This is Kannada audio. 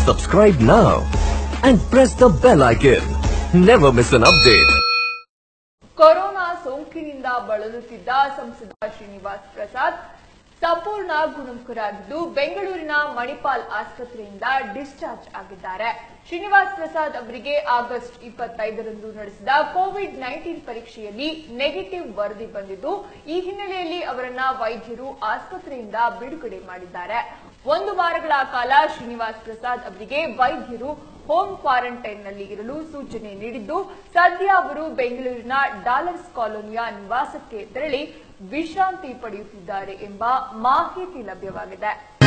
Subscribe now and press the bell icon. Never miss an update. Corona ಸೋಂಕಿನಿಂದ ಬಳಲುತ್ತಿದ್ದ ಸಂಸದ ಶ್ರೀನಿವಾಸ್ ಪ್ರಸಾದ್ ಸಂಪೂರ್ಣ ಗುಣಮುಖರಾಗಿದ್ದು ಬೆಂಗಳೂರಿನ ಮಣಿಪಾಲ್ ಆಸ್ಪತ್ರೆಯಿಂದ ಡಿಸ್ಚಾರ್ಜ್ ಆಗಿದ್ದಾರೆ ಶ್ರೀನಿವಾಸ್ ಪ್ರಸಾದ್ ಅವರಿಗೆ ಆಗಸ್ಟ್ ಇಪ್ಪತ್ತೈದರಂದು ನಡೆಸಿದ ಕೋವಿಡ್ ನೈನ್ಟೀನ್ ಪರೀಕ್ಷೆಯಲ್ಲಿ ನೆಗೆಟಿವ್ ವರದಿ ಬಂದಿದ್ದು ಈ ಹಿನ್ನೆಲೆಯಲ್ಲಿ ಅವರನ್ನ ವೈದ್ಯರು ಆಸ್ಪತ್ರೆಯಿಂದ ಬಿಡುಗಡೆ ಮಾಡಿದ್ದಾರೆ ಒಂದು ವಾರಗಳ ಕಾಲ ಶ್ರೀನಿವಾಸ್ ಪ್ರಸಾದ್ ಅವರಿಗೆ ವೈದ್ಯರು ಹೋಮ್ ಕ್ವಾರಂಟೈನ್ನಲ್ಲಿ ಇರಲು ಸೂಚನೆ ನೀಡಿದ್ದು ಸದ್ಯ ಅವರು ಬೆಂಗಳೂರಿನ ಡಾಲರ್ಸ್ ಕಾಲೋನಿಯ ನಿವಾಸಕ್ಕೆ ತೆರಳಿ ವಿಶ್ರಾಂತಿ ಪಡೆಯುತ್ತಿದ್ದಾರೆ ಎಂಬ ಮಾಹಿತಿ ಲಭ್ಯವಾಗಿದೆ